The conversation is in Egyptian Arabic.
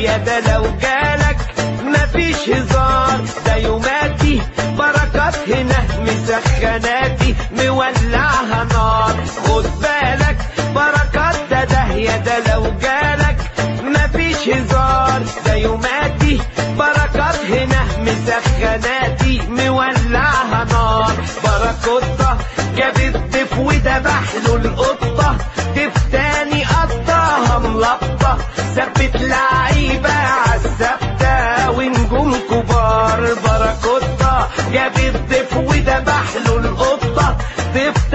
داهية ده لو جالك مفيش هزار ده يوماتي بركات هنا مسخناتي مولعها نار خد بالك بركات ده داهية ده لو جالك مفيش هزار ده يوماتي بركات هنا مسخناتي مولعها نار بركوتة جاب الضيف وذبح له القطة ضيف تاني قطعها ملقطة ثبت لعيبة عالثابتة ونجوم كبار بركوتة جاب الضيف وذبح له القطة ضيف